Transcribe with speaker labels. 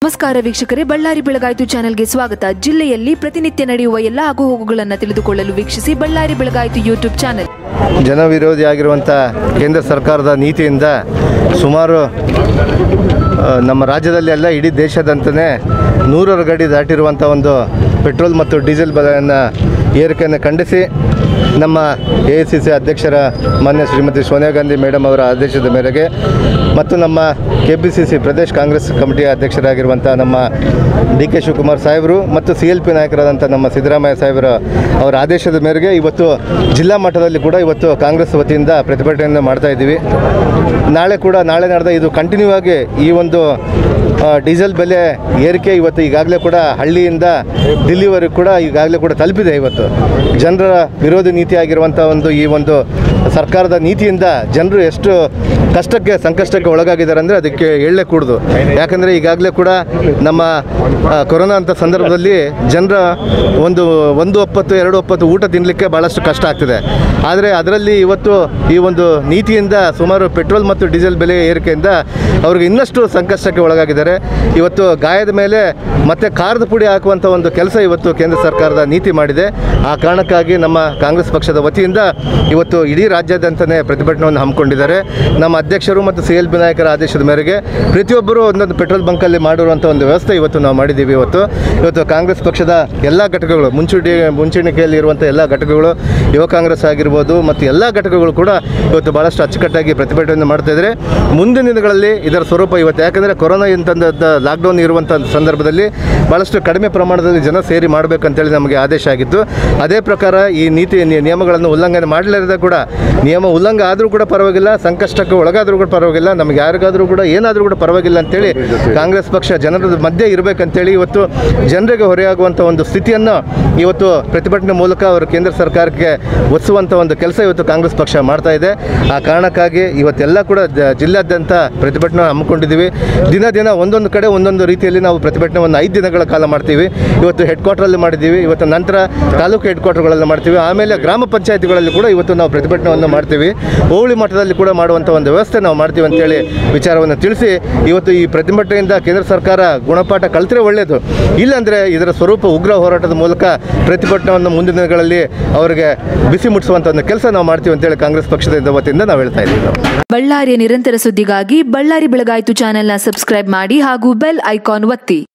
Speaker 1: ನಮಸ್ಕಾರ ವೀಕ್ಷಕರೇ ಬಳ್ಳಾರಿ ಬೆಳಗಾಯಿತು ಚಾನೆಲ್ಗೆ ಸ್ವಾಗತ ಜಿಲ್ಲೆಯಲ್ಲಿ ಪ್ರತಿನಿತ್ಯ ನಡೆಯುವ ಎಲ್ಲ ಆಗುಹೋಗುಗಳನ್ನು ತಿಳಿದುಕೊಳ್ಳಲು ವೀಕ್ಷಿಸಿ ಬಳ್ಳಾರಿ ಬೆಳಗಾಯಿತು ಯೂಟ್ಯೂಬ್ ಚಾನೆಲ್
Speaker 2: ಜನವಿರೋಧಿ ಆಗಿರುವಂಥ ಕೇಂದ್ರ ಸರ್ಕಾರದ ನೀತಿಯಿಂದ ಸುಮಾರು ಆ, ನಮ್ಮ ರಾಜ್ಯದಲ್ಲಿ ಅಲ್ಲ ಇಡೀ ದೇಶದಂತಲೇ ನೂರರ ಗಡಿ ದಾಟಿರುವಂಥ ಒಂದು ಪೆಟ್ರೋಲ್ ಮತ್ತು ಡೀಸೆಲ್ ಬೆಲೆಯನ್ನು ಏರಿಕೆಯನ್ನು ಖಂಡಿಸಿ ನಮ್ಮ ಎ ಐ ಸಿ ಸಿ ಅಧ್ಯಕ್ಷರ ಮಾನ್ಯ ಶ್ರೀಮತಿ ಸೋನಿಯಾ ಗಾಂಧಿ ಮೇಡಮ್ ಅವರ ಆದೇಶದ ಮೇರೆಗೆ ಮತ್ತು ನಮ್ಮ ಕೆ ಪಿ ಸಿ ಸಿ ಪ್ರದೇಶ ಕಾಂಗ್ರೆಸ್ ಕಮಿಟಿಯ ಅಧ್ಯಕ್ಷರಾಗಿರುವಂಥ ನಮ್ಮ ಡಿ ಕೆ ಶಿವಕುಮಾರ್ ಸಾಹೇಬರು ಮತ್ತು ಸಿ ಎಲ್ ಪಿ ನಾಯಕರಾದಂಥ ನಮ್ಮ ಸಿದ್ದರಾಮಯ್ಯ ಸಾಹೇಬರ ಅವರ ಆದೇಶದ ಮೇರೆಗೆ ಇವತ್ತು ಜಿಲ್ಲಾ ಮಟ್ಟದಲ್ಲಿ ಕೂಡ ಇವತ್ತು ಕಾಂಗ್ರೆಸ್ ವತಿಯಿಂದ ಪ್ರತಿಭಟನೆಯನ್ನು ಮಾಡ್ತಾ ಇದ್ದೀವಿ ನಾಳೆ ಕೂಡ ನಾಳೆ ನಡೆದ ಇದು ಕಂಟಿನ್ಯೂ ಆಗಿ ಈ ಒಂದು ಆ, ಡೀಸೆಲ್ ಬೆಲೆ ಏರಿಕೆ ಇವತ್ತು ಈಗಾಗಲೇ ಕೂಡ ಹಳ್ಳಿಯಿಂದ ದಿಲ್ಲಿವರೆಗೂ ಕೂಡ ಈಗಾಗಲೇ ಕೂಡ ತಲುಪಿದೆ ಇವತ್ತು ಜನರ ವಿರೋಧಿ ನೀತಿ ಆಗಿರುವಂಥ ಒಂದು ಈ ಒಂದು ಸರ್ಕಾರದ ನೀತಿಯಿಂದ ಜನರು ಎಷ್ಟು ಕಷ್ಟಕ್ಕೆ ಸಂಕಷ್ಟಕ್ಕೆ ಒಳಗಾಗಿದ್ದಾರೆ ಅಂದರೆ ಅದಕ್ಕೆ ಎಳ್ಳೆ ಕೂಡುದು ಯಾಕಂದರೆ ಈಗಾಗಲೇ ಕೂಡ ನಮ್ಮ ಆ, ಕೊರೋನಾ ಅಂತ ಸಂದರ್ಭದಲ್ಲಿ ಜನರ ಒಂದು ಒಂದು ಒಪ್ಪತ್ತು ಎರಡು ಒಪ್ಪತ್ತು ಊಟ ತಿನ್ನಲಿಕ್ಕೆ ಭಾಳಷ್ಟು ಕಷ್ಟ ಆಗ್ತಿದೆ ಆದರೆ ಅದರಲ್ಲಿ ಇವತ್ತು ಈ ಒಂದು ನೀತಿಯಿಂದ ಸುಮಾರು ಪೆಟ್ರೋಲ್ ಮತ್ತು ಡೀಸೆಲ್ ಬೆಲೆ ಏರಿಕೆಯಿಂದ ಅವ್ರಿಗೆ ಇನ್ನಷ್ಟು ಸಂಕಷ್ಟಕ್ಕೆ ಒಳಗಾಗಿದ್ದಾರೆ ಇವತ್ತು ಗಾಯದ ಮೇಲೆ ಮತ್ತೆ ಖಾರದ ಪುಡಿ ಹಾಕುವಂಥ ಒಂದು ಕೆಲಸ ಇವತ್ತು ಕೇಂದ್ರ ಸರ್ಕಾರದ ನೀತಿ ಮಾಡಿದೆ ಆ ಕಾರಣಕ್ಕಾಗಿ ನಮ್ಮ ಕಾಂಗ್ರೆಸ್ ಪಕ್ಷದ ವತಿಯಿಂದ ಇವತ್ತು ಇಡೀ ರಾಜ್ಯಾದ್ಯಂತನೇ ಪ್ರತಿಭಟನೆಯನ್ನು ಹಮ್ಮಿಕೊಂಡಿದ್ದಾರೆ ನಮ್ಮ ಅಧ್ಯಕ್ಷರು ಮತ್ತು ಸಿ ಎಲ್ ಬಿ ನಾಯಕರ ಆದೇಶದ ಮೇರೆಗೆ ಪ್ರತಿಯೊಬ್ಬರು ಒಂದೊಂದು ಪೆಟ್ರೋಲ್ ಬಂಕಲ್ಲಿ ಮಾಡಿರುವಂಥ ಒಂದು ವ್ಯವಸ್ಥೆ ಇವತ್ತು ನಾವು ಮಾಡಿದ್ದೀವಿ ಇವತ್ತು ಇವತ್ತು ಕಾಂಗ್ರೆಸ್ ಪಕ್ಷದ ಎಲ್ಲ ಘಟಕಗಳು ಮುಂಚೂಣಿ ಮುಂಚೂಣಿಕೆಯಲ್ಲಿ ಇರುವಂಥ ಎಲ್ಲ ಘಟಕಗಳು ಯುವ ಕಾಂಗ್ರೆಸ್ ಆಗಿರ್ಬೋದು ಮತ್ತು ಎಲ್ಲ ಘಟಕಗಳು ಕೂಡ ಇವತ್ತು ಭಾಳಷ್ಟು ಅಚ್ಚುಕಟ್ಟಾಗಿ ಪ್ರತಿಭಟನೆ ಮಾಡ್ತಾ ಇದ್ದಾರೆ ಮುಂದಿನ ದಿನಗಳಲ್ಲಿ ಇದರ ಸ್ವರೂಪ ಇವತ್ತು ಯಾಕಂದರೆ ಕೊರೋನಾ ಇಂಥದ್ದು ಲಾಕ್ಡೌನ್ ಇರುವಂಥ ಸಂದರ್ಭದಲ್ಲಿ ಭಾಳಷ್ಟು ಕಡಿಮೆ ಪ್ರಮಾಣದಲ್ಲಿ ಜನ ಸೇರಿ ಮಾಡಬೇಕಂತೇಳಿ ನಮಗೆ ಆದೇಶ ಆಗಿತ್ತು ಅದೇ ಪ್ರಕಾರ ಈ ನೀತಿ ನಿ- ನಿಯಮಗಳನ್ನು ಉಲ್ಲಂಘನೆ ಮಾಡಲಿರದ ಕೂಡ ನಿಯಮ ಉಲ್ಲಂಘ ಆದರೂ ಕೂಡ ಪರವಾಗಿಲ್ಲ ಸಂಕಷ್ಟಕ್ಕೆ ಒಳಗಾದರೂ ಕೂಡ ಪರವಾಗಿಲ್ಲ ನಮಗೆ ಯಾರಿಗಾದರೂ ಕೂಡ ಏನಾದರೂ ಕೂಡ ಪರವಾಗಿಲ್ಲ ಅಂತೇಳಿ ಕಾಂಗ್ರೆಸ್ ಪಕ್ಷ ಜನರ ಮಧ್ಯೆ ಇರಬೇಕಂತೇಳಿ ಇವತ್ತು ಜನರಿಗೆ ಹೊರೆಯಾಗುವಂಥ ಒಂದು ಸ್ಥಿತಿಯನ್ನು ಇವತ್ತು ಪ್ರತಿಭಟನೆ ಮೂಲಕ ಅವರು ಕೇಂದ್ರ ಸರ್ಕಾರಕ್ಕೆ ಒಲಿಸುವಂಥ ಒಂದು ಕೆಲಸ ಇವತ್ತು ಕಾಂಗ್ರೆಸ್ ಪಕ್ಷ ಮಾಡ್ತಾ ಇದೆ ಆ ಕಾರಣಕ್ಕಾಗಿ ಇವತ್ತೆಲ್ಲ ಕೂಡ ಜ- ಜಿಲ್ಲಾದ್ಯಂತ ಪ್ರತಿಭಟನೆ ಹಮ್ಮಿಕೊಂಡಿದ್ದೀವಿ ದಿನ ದಿನ ಒಂದೊಂದು ಕಡೆ ಒಂದೊಂದು ರೀತಿಯಲ್ಲಿ ನಾವು ಪ್ರತಿಭಟನೆ ಒಂದು ಐದು ದಿನಗಳ ಕಾಲ ಮಾಡ್ತೀವಿ ಇವತ್ತು ಹೆಡ್ ಕ್ವಾರ್ಟರಲ್ಲಿ ಮಾಡಿದ್ದೀವಿ ಇವತ್ತು ನಂತರ ತಾಲೂಕು ಹೆಡ್ ಕ್ವಾರ್ಟರ್ಗಳಲ್ಲಿ ಮಾಡ್ತೀವಿ ಆಮೇಲೆ ಗ್ರಾಮ ಪಂಚಾಯತಿಗಳಲ್ಲಿ ಕೂಡ ಇವತ್ತು ನಾವು ಪ್ರತಿಭಟನೆಯನ್ನು ಮಾಡ್ತೀವಿ ಹೋಬಳಿ ಮಟ್ಟದಲ್ಲಿ ಕೂಡ ಮಾಡುವಂಥ ಒಂದು ವ್ಯವಸ್ಥೆ ನಾವು ಮಾಡ್ತೀವಿ ಅಂತೇಳಿ ವಿಚಾರವನ್ನು ತಿಳಿಸಿ ಇವತ್ತು ಈ ಪ್ರತಿಭಟನೆಯಿಂದ ಕೇಂದ್ರ ಸರ್ಕಾರ ಗುಣಪಾಠ ಕಲ್ತರೆ ಒಳ್ಳೆಯದು ಇಲ್ಲಾಂದರೆ ಇದರ ಸ್ವರೂಪ ಉಗ್ರ ಹೋರಾಟದ ಮೂಲಕ ಪ್ರತಿಭಟನೆಯನ್ನು ಮುಂದಿನ ದಿನಗಳಲ್ಲಿ ಅವರಿಗೆ ಬಿಸಿ ಮುಟ್ಟಿಸುವಂಥ ಒಂದು ಕೆಲಸ ನಾವು ಮಾಡ್ತೀವಿ ಅಂತೇಳಿ ಕಾಂಗ್ರೆಸ್ ಪಕ್ಷದ ವತಿಯಿಂದ ನಾವು ಹೇಳ್ತಾ ಇದ್ದೀವಿ ನಾವು
Speaker 1: ಬಳ್ಳಾರಿಯ ನಿರಂತರ ಸುದ್ದಿಗಾಗಿ ಬಳ್ಳಾರಿ ಬೆಳಗಾಯಿತು ಚಾನೆಲ್ನ ಸಬ್ಸ್ಕ್ರೈಬ್ ಮಾಡಿ ಹಾಗೂ ಬೆಲ್ ಐಕಾನ್ ಒತ್ತಿ